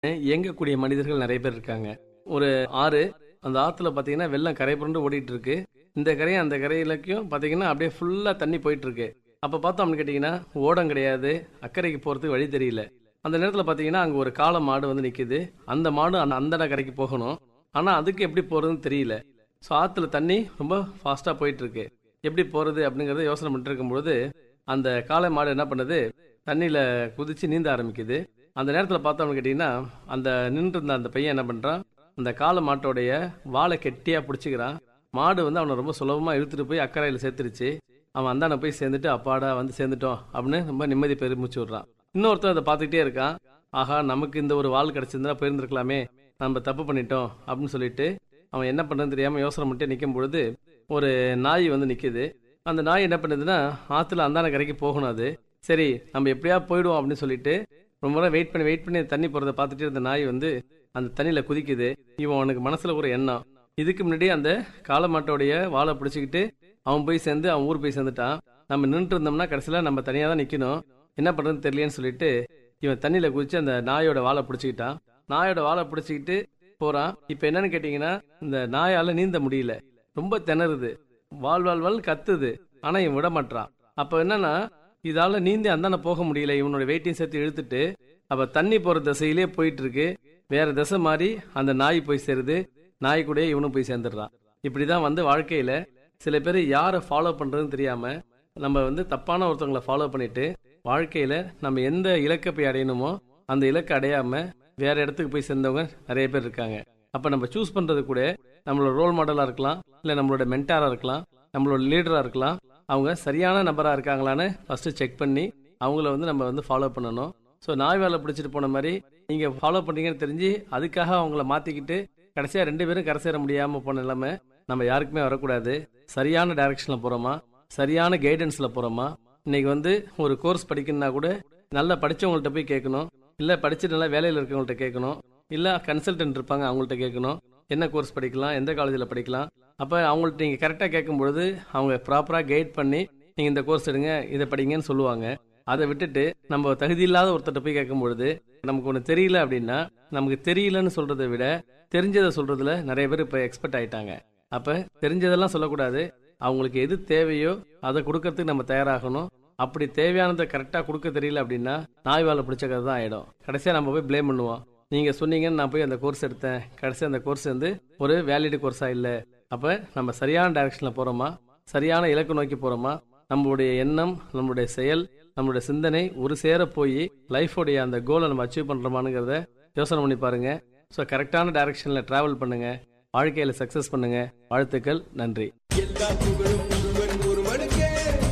இயங்கக்கூடிய மனிதர்கள் நிறைய பேர் இருக்காங்க ஒரு ஆறு அந்த ஆத்துல பாத்தீங்கன்னா வெள்ளம் கரை புரண்டு ஓடிட்டு இருக்கு இந்த கரையும் அந்த கரையிலக்கும் பாத்தீங்கன்னா அப்படியே ஃபுல்லா தண்ணி போயிட்டு இருக்கு அப்ப பார்த்தோம் அப்படின்னு கேட்டீங்கன்னா ஓடம் கிடையாது அக்கறைக்கு போறதுக்கு வழி தெரியல அந்த நேரத்துல பாத்தீங்கன்னா அங்க ஒரு காளை மாடு வந்து நிக்குது அந்த மாடு அந்த அந்தட கரைக்கு போகணும் ஆனா அதுக்கு எப்படி போறதுன்னு தெரியல ஸோ ஆத்துல தண்ணி ரொம்ப ஃபாஸ்டா போயிட்டு இருக்கு எப்படி போறது அப்படிங்கறத யோசனை பண்ணிட்டு இருக்கும்பொழுது அந்த காளை மாடு என்ன பண்ணுது தண்ணியில குதிச்சு நீந்த ஆரம்பிக்குது அந்த நேரத்துல பார்த்தோம்னு கேட்டீங்கன்னா அந்த நின்று இருந்த அந்த பையன் என்ன பண்றான் அந்த காளை மாட்டோடைய வாழை கெட்டியா பிடிச்சிக்கிறான் மாடு வந்து அவனை ரொம்ப சுலபமா இழுத்துட்டு போய் அக்கறையில சேர்த்துருச்சு அவன் அந்தாண்ட போய் சேர்ந்துட்டு அப்பாடா வந்து சேர்ந்துட்டோம் அப்படின்னு ரொம்ப நிம்மதி பெருமிச்சு விடுறான் இன்னொருத்தன் அதை பார்த்துக்கிட்டே இருக்கான் ஆஹா நமக்கு இந்த ஒரு வாள் கிடைச்சிருந்தா போயிருந்திருக்கலாமே நம்ம தப்பு பண்ணிட்டோம் அப்படின்னு சொல்லிட்டு அவன் என்ன பண்றதுன்னு தெரியாம யோசனை பண்ணிட்டு நிற்கும் பொழுது ஒரு நாய் வந்து நிக்குது அந்த நாய் என்ன பண்ணுதுன்னா ஆத்துல அந்தான கரைக்கு போகணும் அது சரி நம்ம எப்படியா போயிடுவோம் அப்படின்னு சொல்லிட்டு ரொம்ப நேரம் வெயிட் பண்ணி வெயிட் பண்ணி தண்ணி போறதை பார்த்துட்டு இருந்த நாய் வந்து அந்த தண்ணியில குதிக்குது இவன் அவனுக்கு மனசுல ஒரு எண்ணம் இதுக்கு முன்னாடி அந்த காளமாட்டோடைய வாழை பிடிச்சிக்கிட்டு அவன் போய் சேர்ந்து அவன் ஊர் போய் சேர்ந்துட்டான் நம்ம நின்றுட்டு இருந்தோம்னா கடைசியில நம்ம தனியா தான் நிக்கணும் என்ன பண்றதுன்னு தெரியலன்னு சொல்லிட்டு இவன் தண்ணியில குதிச்சு அந்த நாயோட வாழை பிடிச்சிக்கிட்டான் நாயோட வாழை பிடிச்சிக்கிட்டு போறான் இப்ப என்னன்னு கேட்டீங்கன்னா இந்த நாயால நீந்த முடியல ரொம்ப திணறுது வால் வால் வால் கத்துது ஆனா இவன் விட மாட்டான் அப்ப என்னன்னா இதால நீந்தி அந்தான போக முடியல இவனோட வெயிட்டையும் சேர்த்து இழுத்துட்டு அப்ப தண்ணி போற திசையிலே போயிட்டு இருக்கு வேற திசை மாதிரி அந்த நாய் போய் சேருது நாய் கூடயே இவனும் போய் சேர்ந்துடுறான் இப்படிதான் வந்து வாழ்க்கையில சில பேர் யாரை ஃபாலோ பண்றதுன்னு தெரியாம நம்ம வந்து தப்பான ஒருத்தவங்களை ஃபாலோ பண்ணிட்டு வாழ்க்கையில நம்ம எந்த இலக்கை போய் அடையணுமோ அந்த இலக்கை அடையாம வேற இடத்துக்கு போய் சேர்ந்தவங்க நிறைய பேர் இருக்காங்க அப்ப நம்ம சூஸ் பண்றது கூட நம்மளோட ரோல் மாடலா இருக்கலாம் இல்ல நம்மளோட மென்டாரா இருக்கலாம் நம்மளோட லீடரா இருக்கலாம் அவங்க சரியான நபரா இருக்காங்களான்னு ஃபர்ஸ்ட் செக் பண்ணி அவங்கள வந்து நம்ம வந்து ஃபாலோ பண்ணணும் ஸோ நாய் வேலை பிடிச்சிட்டு போன மாதிரி நீங்க ஃபாலோ பண்ணீங்கன்னு தெரிஞ்சு அதுக்காக அவங்கள மாத்திக்கிட்டு கடைசியா ரெண்டு பேரும் கரை சேர முடியாம போன நிலைமை நம்ம யாருக்குமே வரக்கூடாது சரியான டைரக்ஷன்ல போறோமா சரியான கைடன்ஸ்ல போறோமா இன்னைக்கு வந்து ஒரு கோர்ஸ் படிக்கணும்னா கூட நல்லா படிச்சவங்கள்ட்ட போய் கேட்கணும் இல்ல படிச்சு நல்லா வேலையில இருக்கவங்கள்ட்ட கேட்கணும் இல்ல கன்சல்டன்ட் இருப்பாங்க அவங்கள்ட்ட கேட்கணும் என்ன கோர்ஸ் படிக்கலாம் எந்த காலேஜில் படிக்கலாம் அப்போ அவங்கள்ட்ட நீங்கள் கரெக்டாக கேட்கும்பொழுது அவங்க ப்ராப்பராக கைட் பண்ணி நீங்கள் இந்த கோர்ஸ் எடுங்க இதை படிங்கன்னு சொல்லுவாங்க அதை விட்டுட்டு நம்ம தகுதி இல்லாத ஒருத்தர்ட்ட போய் கேட்கும்பொழுது நமக்கு ஒன்று தெரியல அப்படின்னா நமக்கு தெரியலன்னு சொல்றதை விட தெரிஞ்சதை சொல்றதுல நிறைய பேர் இப்போ எக்ஸ்பர்ட் ஆயிட்டாங்க அப்போ தெரிஞ்சதெல்லாம் சொல்லக்கூடாது அவங்களுக்கு எது தேவையோ அதை கொடுக்கறதுக்கு நம்ம தயாராகணும் அப்படி தேவையானதை கரெக்டாக கொடுக்க தெரியல அப்படின்னா நாய் வேலை பிடிச்ச கதை தான் ஆயிடும் கடைசியாக நம்ம போய் ப்ளேம் பண்ணுவோம் நீங்க சொன்னீங்கன்னு நான் போய் அந்த கோர்ஸ் எடுத்தேன் கடைசி அந்த கோர்ஸ் வந்து ஒரு வேலிடு கோர்ஸா இல்ல அப்ப நம்ம சரியான டைரக்ஷன்ல போறோமா சரியான இலக்கு நோக்கி போறோமா நம்மளுடைய எண்ணம் நம்மளுடைய செயல் நம்மளுடைய சிந்தனை ஒரு சேர போய் லைஃபோடைய அந்த கோலை நம்ம அச்சீவ் பண்றோமானுங்கிறத யோசனை பண்ணி பாருங்க ஸோ கரெக்டான டைரக்ஷன்ல டிராவல் பண்ணுங்க வாழ்க்கையில சக்சஸ் பண்ணுங்க வாழ்த்துக்கள் நன்றி எல்லா புகழும் ஒருவன் ஒருவனுக்கே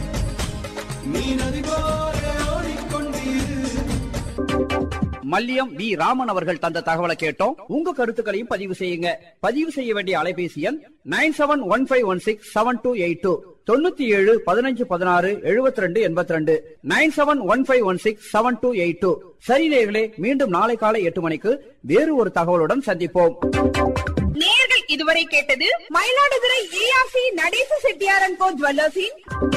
நீ நதி போல ஓடிக்கொண்டிரு மல்லியம் வி ராமன் அவர்கள் தந்த தகவலை கேட்டோம் உங்க கருத்துக்களையும் பதிவு செய்யுங்க பதிவு செய்ய வேண்டிய அலைபேசி எண் nine seven one five one six seven two eight two தொண்ணூத்தி ஏழு பதினஞ்சு பதினாறு எழுபத்தி ரெண்டு எண்பத்தி ரெண்டு nine seven one five one six seven two eight two சரி நேயர்களே மீண்டும் நாளை காலை எட்டு மணிக்கு வேறு ஒரு தகவலுடன் சந்திப்போம் நேர்கள் இதுவரை கேட்டது மயிலாடுதுறை ஏஆர்சி நடேச செட்டியாரன் கோ ஜுவல்லர்ஸின்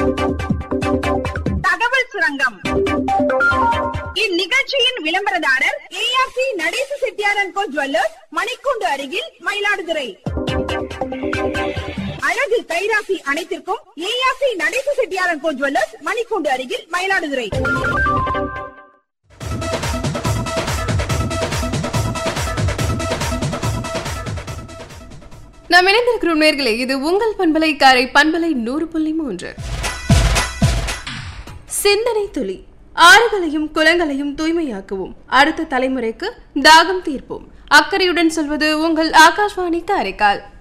தகவல் சுரங்கம் இந்நிகழ்ச்சியின் விளம்பரதாரர் ஏஆர்சி நடேச செட்டியாரன் கோ ஜுவல்லர்ஸ் மணிக்கூண்டு அருகில் மயிலாடுதுறை அழகு கைராசி அனைத்திற்கும் ஏஆர்சி நடேச செட்டியாரன் கோ ஜுவல்லர்ஸ் மணிக்கூண்டு அருகில் மயிலாடுதுறை நாம் இணைந்திருக்கிறோம் நேர்களே இது உங்கள் பண்பலை காரை பண்பலை நூறு புள்ளி மூன்று சிந்தனை துளி ஆறுகளையும் குளங்களையும் தூய்மையாக்குவோம் அடுத்த தலைமுறைக்கு தாகம் தீர்ப்போம் அக்கறையுடன் சொல்வது உங்கள் ஆகாஷ்வாணி காரைக்கால்